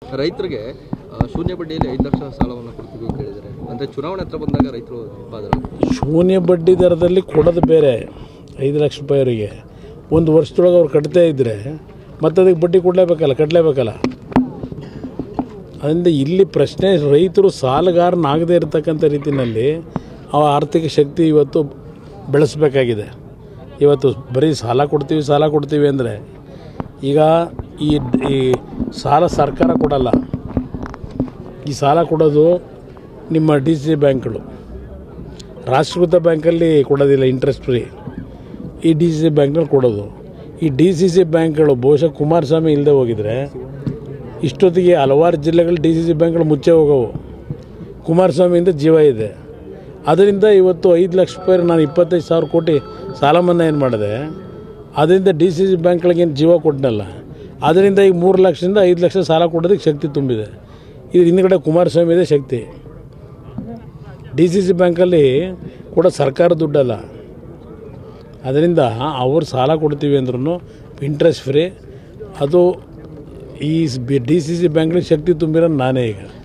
ರೈತರಿಗೆ ಆ, ಶೂನ್ಯ ಬಡ್ಡಿಯಲ್ಲಿ ಐದು ಲಕ್ಷ ಸಾಲವನ್ನು ಕೊಡ್ತೀವಿ ಅಂತ ಹೇಳಿದ್ದಾರೆ ಅಂದರೆ ಚುನಾವಣೆ ಹತ್ರ ಬಂದಾಗ ರೈತರು ಬಾದರ ಶೂನ್ಯ ಬಡ್ಡಿ ದರದಲ್ಲಿ ಕೊಡೋದು ಬೇರೆ ಐದು ಲಕ್ಷ ರೂಪಾಯಿ ಅವರಿಗೆ ಒಂದು ವರ್ಷದೊಳಗೆ ಅವ್ರು ಕಟ್ತೇ ಇದ್ದರೆ ಮತ್ತೆ ಅದಕ್ಕೆ ಬಡ್ಡಿ ಕೊಡಲೇಬೇಕಲ್ಲ ಕಟ್ಟಲೇಬೇಕಲ್ಲ ಅದರಿಂದ ಇಲ್ಲಿ ಪ್ರಶ್ನೆ ರೈತರು ಸಾಲಗಾರನಾಗದೇ ಇರತಕ್ಕಂಥ ರೀತಿಯಲ್ಲಿ ಆ ಆರ್ಥಿಕ ಶಕ್ತಿ ಇವತ್ತು ಬೆಳೆಸಬೇಕಾಗಿದೆ ಇವತ್ತು ಬರೀ ಸಾಲ ಕೊಡ್ತೀವಿ ಸಾಲ ಕೊಡ್ತೀವಿ ಅಂದರೆ ಈಗ ಈ ಈ ಸಾಲ ಸರ್ಕಾರ ಕೊಡಲ್ಲ ಈ ಸಾಲ ಕೊಡೋದು ನಿಮ್ಮ ಡಿ ಸಿ ಬ್ಯಾಂಕ್ಗಳು ರಾಷ್ಟ್ರೀಕೃತ ಬ್ಯಾಂಕಲ್ಲಿ ಕೊಡೋದಿಲ್ಲ ಇಂಟ್ರೆಸ್ಟ್ ಫ್ರೀ ಈ ಡಿ ಸಿ ಸಿ ಬ್ಯಾಂಕ್ನಲ್ಲಿ ಕೊಡೋದು ಈ ಡಿ ಸಿ ಸಿ ಬ್ಯಾಂಕ್ಗಳು ಬಹುಶಃ ಕುಮಾರಸ್ವಾಮಿ ಇಲ್ಲದೆ ಹೋಗಿದ್ರೆ ಇಷ್ಟೊತ್ತಿಗೆ ಹಲವಾರು ಜಿಲ್ಲೆಗಳು ಡಿ ಸಿ ಸಿ ಬ್ಯಾಂಕ್ಗಳು ಮುಚ್ಚೆ ಹೋಗವು ಕುಮಾರಸ್ವಾಮಿಯಿಂದ ಜೀವ ಇದೆ ಅದರಿಂದ ಇವತ್ತು ಐದು ಲಕ್ಷ ರೂಪಾಯಿ ನಾನು ಇಪ್ಪತ್ತೈದು ಸಾವಿರ ಕೋಟಿ ಸಾಲ ಮನ್ನಾ ಏನು ಮಾಡಿದೆ ಅದರಿಂದ ಡಿ ಸಿ ಸಿ ಬ್ಯಾಂಕ್ಗಳಿಗೇನು ಜೀವ ಕೊಟ್ಟನಲ್ಲ ಅದರಿಂದ ಈಗ ಮೂರು ಲಕ್ಷದಿಂದ ಐದು ಲಕ್ಷ ಸಾಲ ಕೊಡೋದಕ್ಕೆ ಶಕ್ತಿ ತುಂಬಿದೆ ಇದು ಹಿಂದ್ಗಡೆ ಕುಮಾರಸ್ವಾಮಿ ಇದೆ ಶಕ್ತಿ ಡಿ ಸಿ ಸಿ ಬ್ಯಾಂಕಲ್ಲಿ ಕೂಡ ಸರ್ಕಾರ ದುಡ್ಡಲ್ಲ ಅದರಿಂದ ಅವ್ರು ಸಾಲ ಕೊಡ್ತೀವಿ ಅಂದ್ರೂ ಇಂಟ್ರೆಸ್ಟ್ ಫ್ರೀ ಅದು ಈ ಡಿ ಸಿ ಸಿ ಬ್ಯಾಂಕ್ಗಳಿಗೆ ಶಕ್ತಿ ತುಂಬಿರೋ ನಾನೇ ಈಗ